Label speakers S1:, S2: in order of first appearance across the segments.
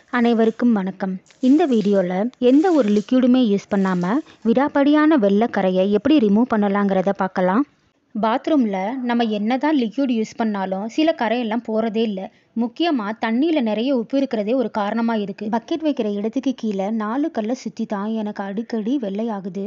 S1: அனைவருக்கும் வணக்கம் இந்த வீடியோவில் எந்த ஒரு லிக்யூடுமே யூஸ் பண்ணாமல் விடாப்படியான வெள்ளைக்கரையை எப்படி ரிமூவ் பண்ணலாங்கிறத பார்க்கலாம் பாத்ரூமில் நம்ம என்ன தான் லிக்யூட் யூஸ் பண்ணாலும் சில கரையெல்லாம் போகிறதே இல்லை முக்கியமாக தண்ணியில் நிறைய உப்பு இருக்கிறதே ஒரு காரணமாக இருக்குது பக்கெட் வைக்கிற இடத்துக்கு கீழே நாலு கல்லை சுற்றி தான் எனக்கு அடிக்கடி வெள்ளையாகுது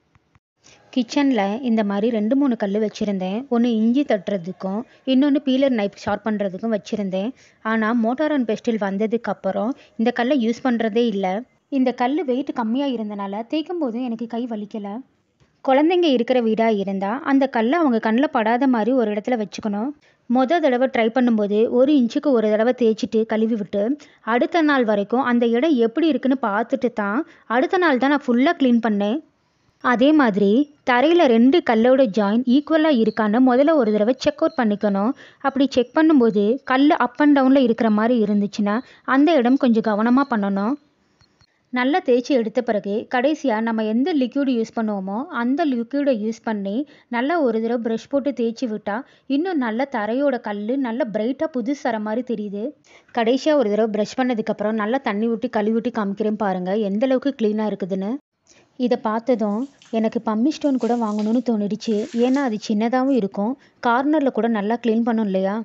S1: கிச்சனில் இந்த மாதிரி ரெண்டு மூணு கல் வச்சுருந்தேன் ஒன்று இஞ்சி தட்டுறதுக்கும் இன்னொன்று பீலர் நைஃப் ஷார்ப் பண்ணுறதுக்கும் வச்சுருந்தேன் ஆனால் மோட்டார் அண்ட் பெஸ்டில் வந்ததுக்கப்புறம் இந்த கல்லை யூஸ் பண்ணுறதே இல்லை இந்த கல் வெயிட் கம்மியாக இருந்தனால தேய்க்கும் போதும் எனக்கு கை வலிக்கலை குழந்தைங்க இருக்கிற வீடாக இருந்தால் அந்த கல்லை அவங்க கண்ணில் படாத மாதிரி ஒரு இடத்துல வச்சுக்கணும் மொதல் தடவை ட்ரை பண்ணும்போது ஒரு இன்ச்சுக்கு ஒரு தடவை தேய்ச்சிட்டு கழுவி விட்டு அடுத்த நாள் வரைக்கும் அந்த இடம் எப்படி இருக்குன்னு பார்த்துட்டு தான் அடுத்த நாள் தான் நான் ஃபுல்லாக க்ளீன் பண்ணேன் அதே மாதிரி தரையில் ரெண்டு கல்லோட ஜாயின் ஈக்குவலாக இருக்கான்னு முதல்ல ஒரு தடவை செக் அவுட் பண்ணிக்கணும் அப்படி செக் பண்ணும்போது கல் அப் அண்ட் டவுனில் இருக்கிற மாதிரி இருந்துச்சுன்னா அந்த இடம் கொஞ்சம் கவனமாக பண்ணணும் நல்லா தேய்ச்சி எடுத்த பிறகு கடைசியாக நம்ம எந்த லிக்யூடு யூஸ் பண்ணுவோமோ அந்த லிக்யூடை யூஸ் பண்ணி நல்லா ஒரு தடவை ப்ரஷ் போட்டு தேய்ச்சி விட்டால் இன்னும் நல்ல தரையோட கல் நல்ல பிரைட்டாக புதுசு தர மாதிரி தெரியுது கடைசியாக ஒரு தடவை ப்ரஷ் பண்ணதுக்கப்புறம் நல்லா தண்ணி ஊற்றி கழுவி விட்டு காமிக்கிறேன் பாருங்கள் எந்த அளவுக்கு க்ளீனாக இருக்குதுன்னு இதை பார்த்ததும் எனக்கு பம்மி ஸ்டோன் கூட வாங்கணும்னு தோணிடுச்சு ஏன்னா அது சின்னதாகவும் இருக்கும் கார்னரில் கூட நல்லா க்ளீன் பண்ணும் இல்லையா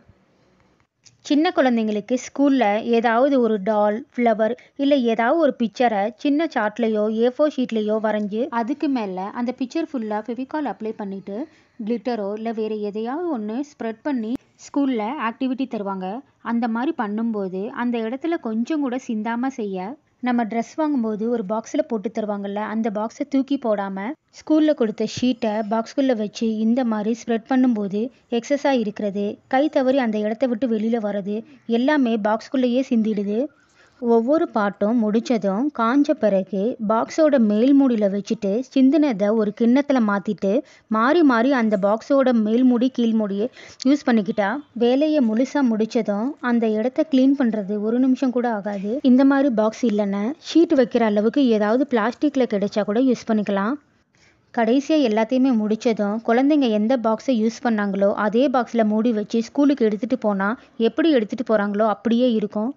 S1: சின்ன குழந்தைங்களுக்கு ஸ்கூலில் ஏதாவது ஒரு டால் ஃப்ளவர் இல்லை ஏதாவது ஒரு பிக்சரை சின்ன சார்ட்லேயோ ஏ ஃபோர் ஷீட்லேயோ வரைஞ்சி அதுக்கு மேலே அந்த பிக்சர் ஃபுல்லாக ஃபெவிகால் அப்ளை பண்ணிவிட்டு கிளிட்டரோ இல்லை வேறு எதையாவது ஒன்று ஸ்ப்ரெட் பண்ணி ஸ்கூலில் ஆக்டிவிட்டி தருவாங்க அந்த மாதிரி பண்ணும்போது அந்த இடத்துல கொஞ்சம் கூட சிந்தாமல் செய்ய நம்ம ட்ரெஸ் வாங்கும்போது ஒரு பாக்ஸில் போட்டு தருவாங்கள்ல அந்த பாக்ஸை தூக்கி போடாமல் ஸ்கூலில் கொடுத்த ஷீட்டை பாக்ஸ்குள்ளே வச்சு இந்த மாதிரி ஸ்ப்ரெட் பண்ணும்போது எக்ஸஸாக இருக்கிறது கை தவறி அந்த இடத்த விட்டு வெளியில் வர்றது எல்லாமே பாக்ஸ்குள்ளேயே சிந்திடுது ஒவ்வொரு பாட்டும் முடித்ததும் காஞ்ச பிறகு பாக்ஸோட மேல் மூடியில் வச்சுட்டு சிந்தினதை ஒரு கிண்ணத்தில் மாற்றிட்டு மாறி மாறி அந்த பாக்ஸோட மேல் மூடி கீழ் மூடியை யூஸ் பண்ணிக்கிட்டா வேலையை முழுசாக முடித்ததும் அந்த இடத்த க்ளீன் பண்ணுறது ஒரு நிமிஷம் கூட ஆகாது இந்த மாதிரி பாக்ஸ் இல்லைன்னா ஷீட் வைக்கிற அளவுக்கு ஏதாவது பிளாஸ்டிக்கில் கிடைச்சா கூட யூஸ் பண்ணிக்கலாம் கடைசியாக எல்லாத்தையுமே முடித்ததும் குழந்தைங்க எந்த பாக்ஸை யூஸ் பண்ணாங்களோ அதே பாக்ஸில் மூடி வச்சு ஸ்கூலுக்கு எடுத்துகிட்டு போனால் எப்படி எடுத்துகிட்டு போகிறாங்களோ அப்படியே இருக்கும்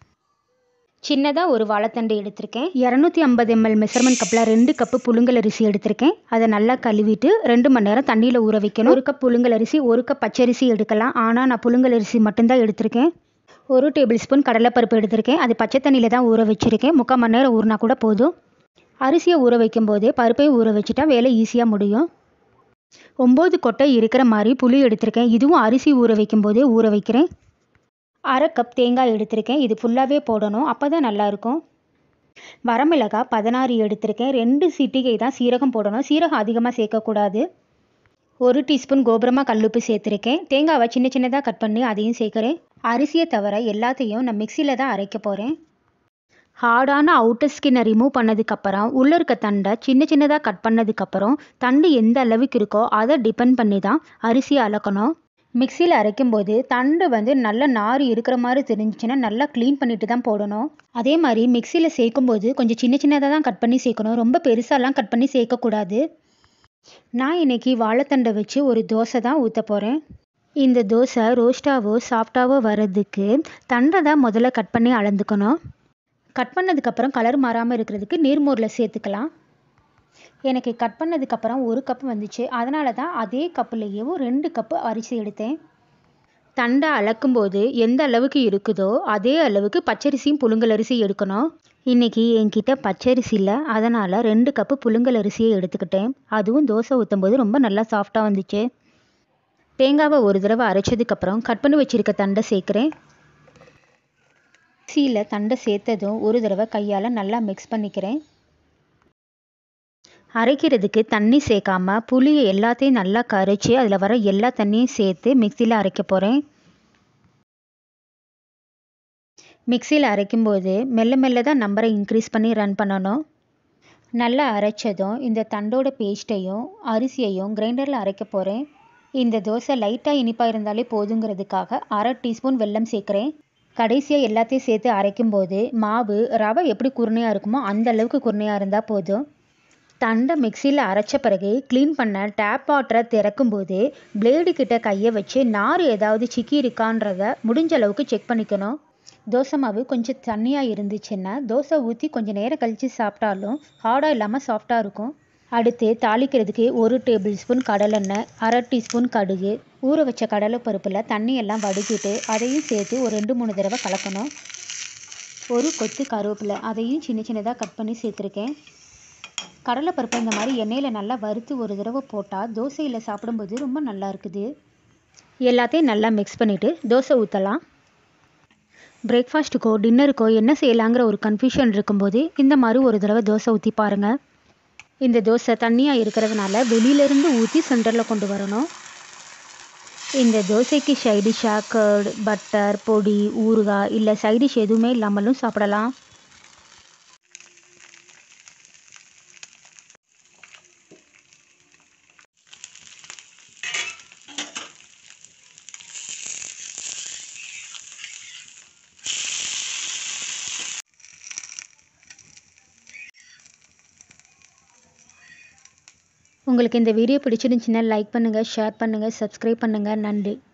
S1: சின்னதாக ஒரு வாழைத்தண்டு எடுத்திருக்கேன் இரநூத்தி ஐம்பது எம்எல் மெஷர்மெண்ட் கப்பில் ரெண்டு கப்பு புழுங்கல் அரிசி எடுத்திருக்கேன் அதை நல்லா கழுவிட்டு ரெண்டு மணி நேரம் தண்ணியில் ஊற வைக்கணும் ஒரு கப் புழுங்கல் அரிசி ஒரு கப் பச்சரிசி எடுக்கலாம் ஆனால் நான் புழுங்கல் அரிசி மட்டும்தான் எடுத்திருக்கேன் ஒரு டேபிள் ஸ்பூன் கடலைப்பருப்பு எடுத்திருக்கேன் அது பச்சை தண்ணியில் தான் ஊற வச்சுருக்கேன் முக்கால் மணி நேரம் ஊறினா கூட போதும் அரிசியை ஊற வைக்கும் போதே பருப்பையும் ஊற வச்சுட்டா வேலை ஈஸியாக முடியும் ஒம்பது கொட்டை இருக்கிற மாதிரி புளி எடுத்திருக்கேன் இதுவும் அரிசி ஊற வைக்கும் போதே ஊற வைக்கிறேன் அரை கப் தேங்காய் எடுத்திருக்கேன் இது ஃபுல்லாகவே போடணும் அப்போ தான் நல்லாயிருக்கும் வரமிளகாய் பதினாறு எடுத்திருக்கேன் ரெண்டு சிட்டிகை தான் சீரகம் போடணும் சீரகம் அதிகமாக சேர்க்கக்கூடாது ஒரு டீஸ்பூன் கோபுரமாக கல்லுப்பு சேர்த்துருக்கேன் தேங்காவை சின்ன சின்னதாக கட் பண்ணி அதையும் சேர்க்குறேன் அரிசியை தவிர எல்லாத்தையும் நான் மிக்சியில் தான் அரைக்க போகிறேன் ஹார்டான அவுட்டர் ஸ்கின்னை ரிமூவ் பண்ணதுக்கப்புறம் உள்ளே இருக்க தண்டை சின்ன சின்னதாக கட் பண்ணதுக்கப்புறம் தண்டு எந்த அளவுக்கு இருக்கோ அதை டிபெண்ட் பண்ணி தான் அரிசியை அளக்கணும் மிக்சியில் அரைக்கும்போது தண்டு வந்து நல்ல நார் இருக்கிற மாதிரி தெரிஞ்சிச்சுன்னா நல்லா க்ளீன் பண்ணிட்டு தான் போடணும் அதே மாதிரி மிக்சியில் சேர்க்கும்போது கொஞ்சம் சின்ன சின்னதாக தான் கட் பண்ணி சேர்க்கணும் ரொம்ப பெருசாலாம் கட் பண்ணி சேர்க்கக்கூடாது நான் இன்றைக்கி வாழைத்தண்டை வச்சு ஒரு தோசை தான் ஊற்ற போகிறேன் இந்த தோசை ரோஸ்ட்டாவோ சாஃப்டாவோ வர்றதுக்கு தண்டை தான் முதல்ல கட் பண்ணி அளந்துக்கணும் கட் பண்ணதுக்கப்புறம் கலர் மாறாமல் இருக்கிறதுக்கு நீர்மோரில் சேர்த்துக்கலாம் எனக்கு கட் பண்ணதுக்கப்புறம் ஒரு கப் வந்துச்சு அதனால தான் அதே கப்புலேயும் ரெண்டு கப்பு அரிசி எடுத்தேன் தண்டை அளக்கும்போது எந்த அளவுக்கு இருக்குதோ அதே அளவுக்கு பச்சரிசியும் புழுங்கல் அரிசி எடுக்கணும் இன்றைக்கி என்கிட்ட பச்சரிசி இல்லை அதனால் ரெண்டு கப்பு புழுங்கல் அரிசியை எடுத்துக்கிட்டேன் அதுவும் தோசை ஊற்றும் போது ரொம்ப நல்லா சாஃப்டாக வந்துச்சு தேங்காவை ஒரு தடவை அரைச்சதுக்கப்புறம் கட் பண்ணி வச்சுருக்க தண்டை சேர்க்குறேன் மிக்சியில் தண்டை சேர்த்ததும் ஒரு தடவை கையால் நல்லா மிக்ஸ் பண்ணிக்கிறேன் அரைக்கிறதுக்கு தண்ணி சேர்க்காம புளியை எல்லாத்தையும் நல்லா கரைச்சி அதில் வர எல்லா தண்ணியும் சேர்த்து மிக்சியில் அரைக்க போகிறேன் மிக்சியில் அரைக்கும்போது மெல்ல மெல்ல தான் நம்பரை இன்க்ரீஸ் பண்ணி ரன் பண்ணணும் நல்லா அரைச்சதும் இந்த தண்டோட பேஸ்ட்டையும் அரிசியையும் கிரைண்டரில் அரைக்க போகிறேன் இந்த தோசை லைட்டாக இனிப்பாக இருந்தாலே போதுங்கிறதுக்காக அரை டீஸ்பூன் வெல்லம் சேர்க்குறேன் கடைசியாக எல்லாத்தையும் சேர்த்து அரைக்கும்போது மாவு ரவை எப்படி குருணையாக இருக்குமோ அந்த அளவுக்கு குருணையாக இருந்தால் போதும் தண்டை மிக்சியில் அரைச்ச பிறகு க்ளீன் பண்ண டேப் வாட்டரை திறக்கும்போது பிளேடு கிட்ட கையை வச்சு நார் ஏதாவது சிக்கி இருக்கான்றத முடிஞ்ச அளவுக்கு செக் பண்ணிக்கணும் தோசை மாவு கொஞ்சம் தண்ணியாக இருந்துச்சுன்னா தோசை ஊற்றி கொஞ்சம் நேரம் கழித்து சாப்பிட்டாலும் ஹார்டாக இல்லாமல் சாஃப்டாக இருக்கும் அடுத்து தாளிக்கிறதுக்கு ஒரு டேபிள் ஸ்பூன் கடலெண்ணெய் அரை டீஸ்பூன் கடுகு ஊற வச்ச கடலைப்பருப்பில் தண்ணி எல்லாம் வடிக்கிட்டு அதையும் சேர்த்து ஒரு ரெண்டு மூணு தடவை கலக்கணும் ஒரு கொத்து கருவேப்பிலை அதையும் சின்ன சின்னதாக கட் பண்ணி சேர்த்துருக்கேன் கடலைப்பருப்பை இந்த மாதிரி எண்ணெயில் நல்லா வறுத்து ஒரு தடவை போட்டால் தோசையில் சாப்பிடும்போது ரொம்ப நல்லா இருக்குது எல்லாத்தையும் நல்லா மிக்ஸ் பண்ணிவிட்டு தோசை ஊற்றலாம் பிரேக்ஃபாஸ்ட்டுக்கோ டின்னருக்கோ என்ன செய்யலாங்கிற ஒரு கன்ஃபியூஷன் இருக்கும்போது இந்த மாதிரி ஒரு தடவை தோசை ஊற்றி பாருங்கள் இந்த தோசை தண்ணியாக இருக்கிறதுனால வெளியிலேருந்து ஊற்றி சென்டரில் கொண்டு வரணும் இந்த தோசைக்கு சைடிஷாக கர்டு பட்டர் பொடி ஊறுகாய் இல்லை சைடிஷ் எதுவுமே இல்லாமலும் சாப்பிடலாம் உங்களுக்கு இந்த வீடியோ பிடிச்சிருந்துச்சின்னா லைக் பண்ணுங்கள் ஷேர் பண்ணுங்கள் சப்ஸ்கிரைப் பண்ணுங்கள் நன்றி